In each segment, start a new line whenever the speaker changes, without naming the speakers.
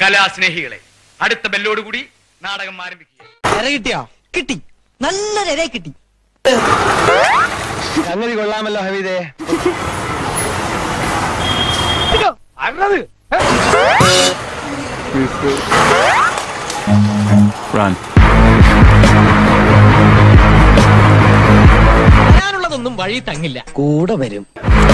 കലാസ്നേഹികളെ അടുത്ത ബെല്ലോടുകൂടി നാടകം ആരംഭിക്കുക
ഇര കിട്ടിയോ കിട്ടി നല്ലൊരു ഇര കിട്ടി
സംഗതി കൊള്ളാമല്ലോ ഹമീദേ
വരാനുള്ളതൊന്നും വഴി തങ്ങില്ല കൂടെ വരും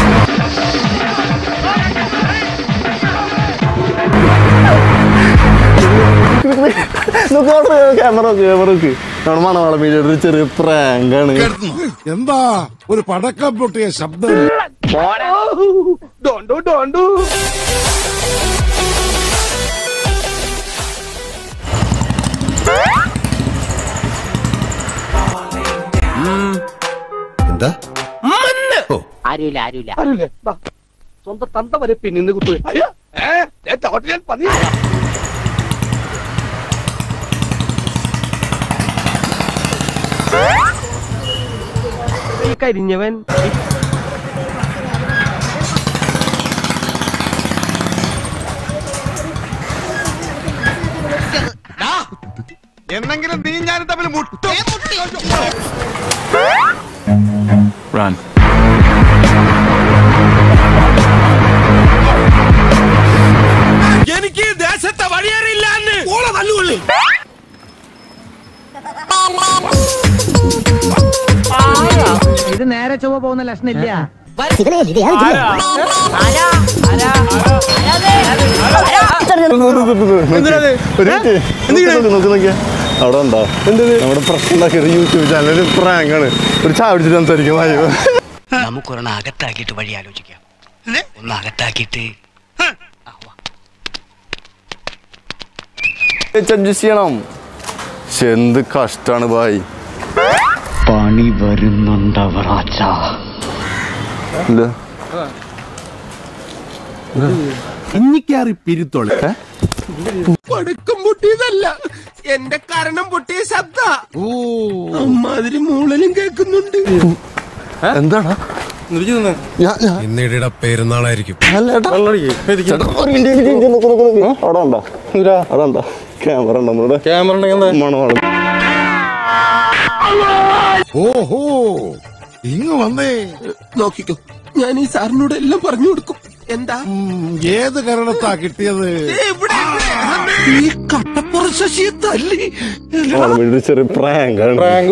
ക്യാമറ ക്യാമറ നമ്മുടെ മണവാള മീഡിയ ഒരു ചെറിയ പ്രാങ്കാണ്
എന്താ ഒരു പടക്കം പൊട്ടിയ ശബ്ദം എന്താ
സ്വന്തം തന്ത വരെ പിന്നിന്ന് കുത്തു കരിഞ്ഞവൻ
എന്നെങ്കിലും നീ ഞാനും തമ്മിൽ മുട്ടും
Run.
എനിക്ക് ദേശത്തെ വഴിയേറിയില്ല ഓളെ തല്ലുകൊള്ളി
ഇത് നേരെ ചൊവ്വ പോകുന്ന ലക്ഷണില്ല
നോക്കി നോക്കിയാ അവിടെ ഉണ്ടോ നമ്മുടെ പ്രശ്നം ഉണ്ടാക്കിയ ഒരു യൂട്യൂബ് ചാനൽ ഒരു പ്രാങ്കാണ് ഒരു ചാവിടിച്ച് സംസാരിക്കും അയ്യോ
നമുക്കൊരെണ്ണം അകത്താക്കിയിട്ട് വഴി ആലോചിക്കാം ഒന്ന് അകത്താക്കിയിട്ട്
അഡ്ജസ്റ്റ് ചെയ്യണം ശ്ശെ, എന്ത് കഷ്ടാണ് ബായ്
പണി വരുന്നുണ്ടവറാച്ച
ഇല്ല
ഇഞ്ഞിക്കാറി പിരുത്തോള് പടക്കം പൊട്ടിയതല്ല എന്റെ കരണം പൊട്ടിയ ശബ്ദ ഓ അമ്മാതിരി മൂളലും കേൾക്കുന്നുണ്ട്
എന്താണ്
ഇന്നിടെ പെരുന്നാളായിരിക്കും
അവിടെ ഉണ്ടോ അവിടെ ഉണ്ടോ ക്യാമറ ഉണ്ടോ നമ്മുടെ ക്യാമറ മണവാളം
ഓഹോ ഇങ്ങ് വന്നേ നോക്കിക്കോ ഞാൻ ഈ സാറിനോട് എല്ലാം പറഞ്ഞു കൊടുക്കും എന്താ ഏത് കരണത്താ കിട്ടിയത് ഈ കട്ടപ്പുറ ശശിയെ തല്ലി
ഒരു ചെറിയ പ്രാങ്കാണ്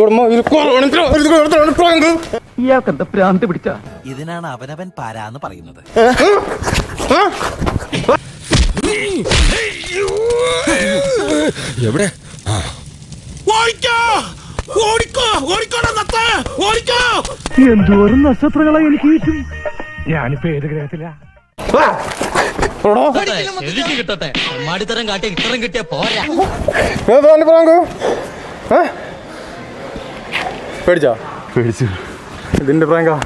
ഇയാൾക്ക് എന്താ ഭ്രാന്ത് പിടിച്ച
ഇതിനാണ് അവനവൻ പാരാന്ന് പറയുന്നത്
എവിടെ ഓടിക്കോ ഓടിക്കോ ഓടിക്കോടാ നത്ത ഓടിക്കോ
എന്തോരം നക്ഷത്രങ്ങളെ എനിക്ക് കിട്ടും ഞാനിപ്പോ ഏത് ഗ്രഹത്തിലാ
എനിക്ക് കിട്ടട്ടെ മാടിത്തരം കാട്ടി ഇത്തരം കിട്ടിയ പോരാ
പേടിച്ചോ പേടിച്ചു ഇതിന്റെ പ്രാങ്കാ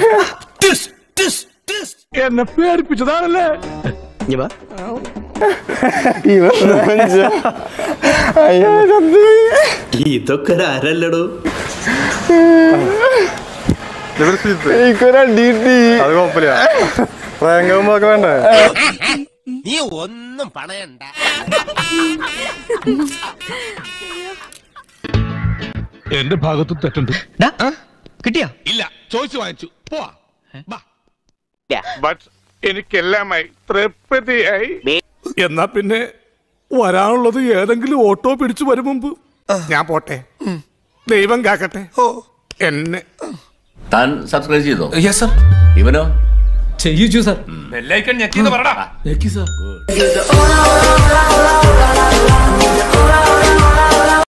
എന്നെ പേടിപ്പിച്ചതാണല്ലേ
ഇതൊക്കെ ആരല്ലടോ
എനിക്കൊരടി കിട്ടി അത് കുഴപ്പമില്ല പ്രാങ്കാവുമ്പോ വേണ്ടേ
നീ ഒന്നും പണയണ്ട
എന്റെ ഭാഗത്തും തെറ്റുണ്ട്
കിട്ടിയാ
ഇല്ല ചോദിച്ചു വാങ്ങിച്ചു പോവാ ബാ
എനിക്കെല്ലാമായി തൃപ്തിയായി എന്നാ പിന്നെ വരാനുള്ളത് ഏതെങ്കിലും ഓട്ടോ പിടിച്ചു വരും മുമ്പ് ഞാൻ പോട്ടെ ദൈവം കാക്കട്ടെ ഓ എന്നെ
താൻ സബ്സ്ക്രൈബ് ചെയ്തോ
യെസ് സർ
ഇവനോ
ചെയ്യിച്ചു സർ
ബെല്ലൈക്കൺ ഞെക്കിന്ന് പറടാ
യെക്കി സർ
Oh,